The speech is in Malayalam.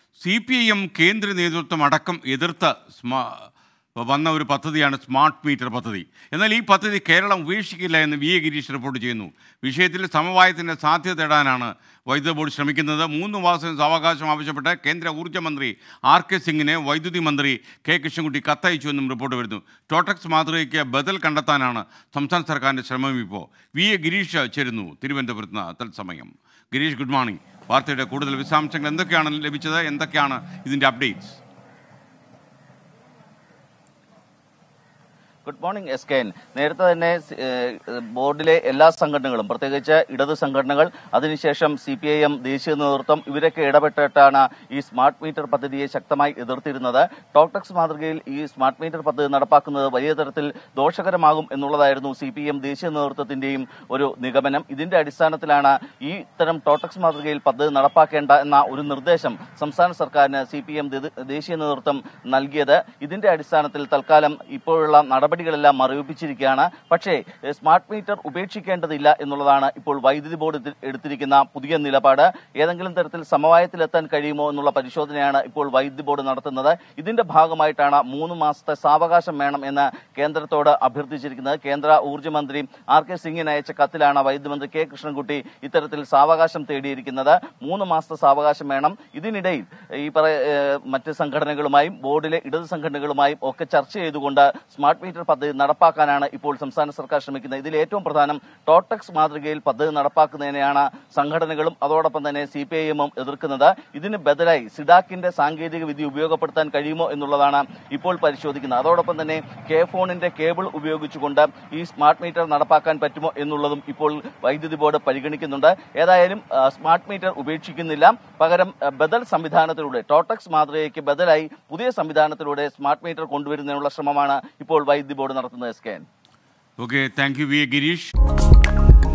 സി പി ഐ എം കേന്ദ്ര നേതൃത്വം അടക്കം എതിർത്ത സ്മാ വന്ന ഒരു പദ്ധതിയാണ് സ്മാർട്ട് മീറ്റർ പദ്ധതി എന്നാൽ ഈ പദ്ധതി കേരളം ഉപേക്ഷിക്കില്ല എന്ന് വി എ ഗിരീഷ് റിപ്പോർട്ട് ചെയ്യുന്നു വിഷയത്തിൽ സമവായത്തിൻ്റെ സാധ്യത തേടാനാണ് വൈദ്യുതി ബോർഡ് ശ്രമിക്കുന്നത് മൂന്ന് മാസം സാവകാശം ആവശ്യപ്പെട്ട് കേന്ദ്ര ഊർജ്ജ മന്ത്രി ആർ കെ സിംഗിനെ വൈദ്യുതി മന്ത്രി കെ കൃഷ്ണൻകുട്ടി കത്തയച്ചുവെന്നും റിപ്പോർട്ട് വരുന്നു ടോട്ടക്സ് മാതൃകയ്ക്ക് ബദൽ കണ്ടെത്താനാണ് സംസ്ഥാന സർക്കാരിൻ്റെ ശ്രമം ഇപ്പോൾ വി എ ഗിരീഷ് ചേരുന്നു തിരുവനന്തപുരത്ത് നിന്ന് തത്സമയം ഗിരീഷ് ഗുഡ് മോർണിംഗ് വാർത്തയുടെ കൂടുതൽ വിശദാംശങ്ങൾ എന്തൊക്കെയാണ് ലഭിച്ചത് എന്തൊക്കെയാണ് ഇതിൻ്റെ updates good morning S K N നേരത്തെ തന്നെ സി- ഏഹ് ബോർഡിലെ എല്ലാ സംഘടനകളും പ്രത്യേകിച്ച് ഇടത് സംഘടനകൾ അതിനുശേഷം സി പി ഐ എം ദേശീയ നേതൃത്വം ഇവരൊക്കെ ഇടപെട്ടിട്ടാണ് ഈ സ്മാർട്ട് മീറ്റർ പദ്ധതിയെ ശക്തമായി എതിർത്തിരുന്നത് ടോക്ടക്സ് മാതൃകയിൽ ഈ സ്മാർട്ട് മീറ്റർ പദ്ധതി നടപ്പാക്കുന്നത് വലിയ തരത്തിൽ ദോഷകരമാകും എന്നുള്ളതായിരുന്നു സി പി എം ദേശീയ നേതൃത്വത്തിന്റെയും ഒരു നിഗമനം ഇതിന്റെ അടിസ്ഥാനത്തിലാണ് ഈ ഇത്തരം ടോട്ടക്സ് മാതൃകയിൽ പദ്ധതി നടപ്പാക്കേണ്ട എന്ന ഒരു നിർദ്ദേശം സംസ്ഥാന സർക്കാരിന് സി പി എം ദേശീയ നേതൃത്വം നൽകിയത് ഇതിന്റെ അടിസ്ഥാനത്തിൽ തൽക്കാലം ഇപ്പോഴുള്ള നടപടികളെല്ലാം മരവിപ്പിച്ചിരിക്കുകയാണ് പക്ഷേ എഹ്, സ്മാർട്ട് മീറ്റർ ഉപേക്ഷിക്കേണ്ടതില്ല എന്നുള്ളതാണ് ഇപ്പോൾ വൈദ്യുതി ബോർഡ് എടുത്തി- എടുത്തിരിക്കുന്ന പുതിയ നിലപാട് ഏതെങ്കിലും തരത്തിൽ സമവായത്തിലെത്താൻ കഴിയുമോ എന്നുള്ള പരിശോധനയാണ് ഇപ്പോൾ വൈദ്യുതി ബോർഡ് നടത്തുന്നത് ഇതിന്റെ ഭാഗമായിട്ടാണ് മൂന്ന് മാസത്തെ സാവകാശം വേണം എന്ന് കേന്ദ്രത്തോട് അഭ്യർത്ഥിച്ചിരിക്കുന്നത് കേന്ദ്ര ഊർജ്ജ മന്ത്രി ആർ കെ സിംഗിന് അയച്ച കത്തിലാണ് വൈദ്യുതി മന്ത്രി കെ കൃഷ്ണൻകുട്ടി ഇത്തരത്തിൽ സാവകാശം തേടിയിരിക്കുന്നത് മൂന്ന് മാസത്തെ സാവകാശം വേണം ഇതിനിടയിൽ ഈ പറയ ഏഹ് മറ്റ് സംഘടനകളുമായും ബോർഡിലെ ഇടത് സംഘടനകളുമായും ഒക്കെ ചർച്ച ചെയ്തുകൊണ്ട് സ്മാർട്ട് മീറ്റർ പദ്ധതി നടപ്പാക്കാനാണ് ഇപ്പോൾ സംസ്ഥാന സർക്കാർ ശ്രമിക്കുന്നത് ഇതിൽ ഏറ്റവും പ്രധാനം ടോട്ടക്സ് മാതൃകയിൽ പദ്ധതി നടപ്പാക്കുന്നതിനെയാണ് സംഘടനകളും അതോടൊപ്പം തന്നെ സി പി ഐ എമ്മും എതിർക്കുന്നത് ഇതിന് ബദലായി സിഡാക്കിന്റെ സാങ്കേതിക വിദ്യ ഉപയോഗപ്പെടുത്താൻ കഴിയുമോ എന്നുള്ളതാണ് ഇപ്പോൾ പരിശോധിക്കുന്നത് അതോടൊപ്പം തന്നെ കെ ഫോണിന്റെ കേബിൾ ഉപയോഗിച്ചുകൊണ്ട് ഈ സ്മാർട്ട് മീറ്റർ നടപ്പാക്കാൻ പറ്റുമോ എന്നുള്ളതും ഇപ്പോൾ വൈദ്യുതി ബോർഡ് പരിഗണിക്കുന്നുണ്ട് ഏതായാലും ആ, സ്മാർട്ട് മീറ്റർ ഉപേക്ഷിക്കുന്നില്ല പകരം ആ, ബദൽ സംവിധാനത്തിലൂടെ ടോട്ടക്സ് മാതൃകയ്ക്ക് ബദലായി പുതിയ സംവിധാനത്തിലൂടെ സ്മാർട്ട് മീറ്റർ കൊണ്ടുവരുന്നതിനുള്ള ശ്രമമാണ് ഇപ്പോൾ വൈദ്യുതി ബോർഡ് നടത്തുന്നത് S K N okay thank you V A Girish